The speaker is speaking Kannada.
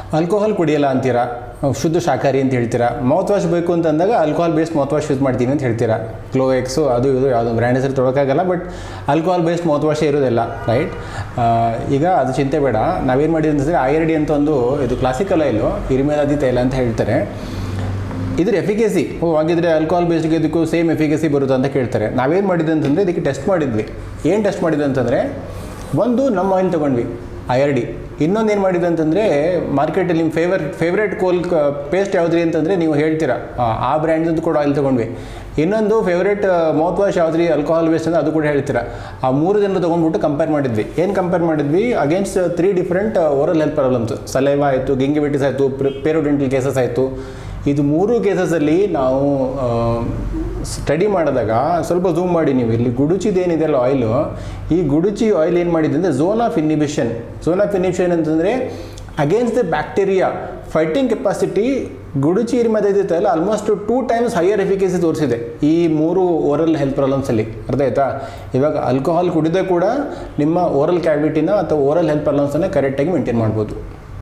ಆಲ್ಕೋಹಾಲ್ ಕುಡಿಯಲ್ಲ ಅಂತೀರಾ ಶುದ್ಧ ಶಾಕಾಹಾರಿ ಅಂತ ಹೇಳ್ತೀರಾ ಮೌತ್ ವಾಶ್ ಬೇಕು ಅಂತ ಅಂದಾಗ alcohol based mouthwash use ಮಾಡ್ತೀನಿ ಅಂತ ಹೇಳ್ತೀರಾ ಕ್ಲೋಎಕ್ಸು ಅದು ಇದು ಯಾವುದೋ ಬ್ರ್ಯಾಂಡ್ ಹೆಸರು ತೊಗೊಳಕ್ಕಾಗಲ್ಲ ಬಟ್ ಆಲ್ಕೋಹಾಲ್ ಬೇಸ್ಡ್ ಮೌತ್ ವಾಶೇ ಇರೋದಿಲ್ಲ ರೈಟ್ ಈಗ ಅದು ಚಿಂತೆ ಬೇಡ ನಾವೇನು ಮಾಡಿದ್ವಿ ಅಂತಂದರೆ ಐ ಆರ್ ಡಿ ಅಂತ ಒಂದು ಇದು ಕ್ಲಾಸಿಕಲ್ ಆಯಿಲು ಇರಿಮೇಲಾದಿ ತೈಲ ಅಂತ ಹೇಳ್ತಾರೆ ಇದ್ರ ಎಫಿಕಸಿ ಓ ಹಾಗಿದ್ರೆ ಆಲ್ಕೋಹಾಲ್ ಬೇಸ್ಡ್ಗೆ ಇದಕ್ಕೂ ಸೇಮ್ ಎಫಿಕಸಿ ಬರುತ್ತೆ ಅಂತ ಕೇಳ್ತಾರೆ ನಾವೇನು ಮಾಡಿದ್ವಿ ಅಂತಂದರೆ ಇದಕ್ಕೆ ಟೆಸ್ಟ್ ಮಾಡಿದ್ವಿ ಏನು ಟೆಸ್ಟ್ ಮಾಡಿದ್ವಿ ಅಂತಂದರೆ ಒಂದು ನಮ್ಮ ಆಯಿಲ್ ತೊಗೊಂಡ್ವಿ ಐ ಆರ್ ಡಿ ಇನ್ನೊಂದು ಏನು ಮಾಡಿದ್ವಿ ಅಂತಂದರೆ ಮಾರ್ಕೆಟಲ್ಲಿ ನಿಮ್ಮ ಫೇವರ್ ಫೇವ್ರೇಟ್ ಕೋಲ್ ಪೇಸ್ಟ್ ಯಾವುದ್ರಿ ಅಂತಂದರೆ ನೀವು ಹೇಳ್ತೀರಾ ಆ, ಆ ಬ್ರ್ಯಾಂಡ್ದು ಕೂಡ ಆಯಿಲ್ ತೊಗೊಂಡ್ವಿ ಇನ್ನೊಂದು ಫೇವ್ರೇಟ್ ಮೌತ್ ವಾಶ್ ಯಾವ್ದ್ರಿ ಆಲ್ಕೋಹಾಲ್ ಬೇಸ್ಟ್ ಅಂದರೆ ಅದು ಕೂಡ ಹೇಳ್ತೀರಾ ಆ ಮೂರು ಜನರು ತೊಗೊಂಡ್ಬಿಟ್ಟು ಕಂಪೇರ್ ಮಾಡಿದ್ವಿ ಏನು ಕಂಪೇರ್ ಮಾಡಿದ್ವಿ against three different oral health problems saliva ಆಯಿತು ಗಿಂಗಿವಿಟಿಸ್ ಆಯಿತು ಪೇರೋಡೆಂಟಲ್ ಕೇಸಸ್ ಆಯಿತು ಇದು ಮೂರು ಕೇಸಸಲ್ಲಿ ನಾವು ಸ್ಟಡಿ ಮಾಡಿದಾಗ ಸ್ವಲ್ಪ ಝೂಮ್ ಮಾಡಿ ನೀವು ಇಲ್ಲಿ ಗುಡುಚಿದೇನಿದೆಯಲ್ಲ ಆಯಿಲು ಈ ಗುಡುಚಿ ಆಯಿಲ್ ಏನು ಮಾಡಿದೆ ಅಂದರೆ zone of inhibition zone of inhibition ಅಂತಂದರೆ against the bacteria fighting capacity ಗುಡುಚಿ ಇರಿಮದೈತಲ್ಲ almost two times higher efficacy ತೋರಿಸಿದೆ ಈ ಮೂರು ಓರಲ್ ಹೆಲ್ತ್ ಪ್ರಾಬ್ಲಮ್ಸಲ್ಲಿ ಅರ್ಥ ಆಯ್ತಾ ಇವಾಗ ಆಲ್ಕೋಹಾಲ್ ಕುಡಿದೇ ಕೂಡ ನಿಮ್ಮ ಓರಲ್ ಕ್ಯಾವಿಟಿನ ಅಥವಾ ಓರಲ್ ಹೆಲ್ತ್ ಪ್ರಾಬ್ಲಮ್ಸನ್ನು ಕರೆಕ್ಟಾಗಿ ಮೇಂಟೈನ್ ಮಾಡ್ಬೋದು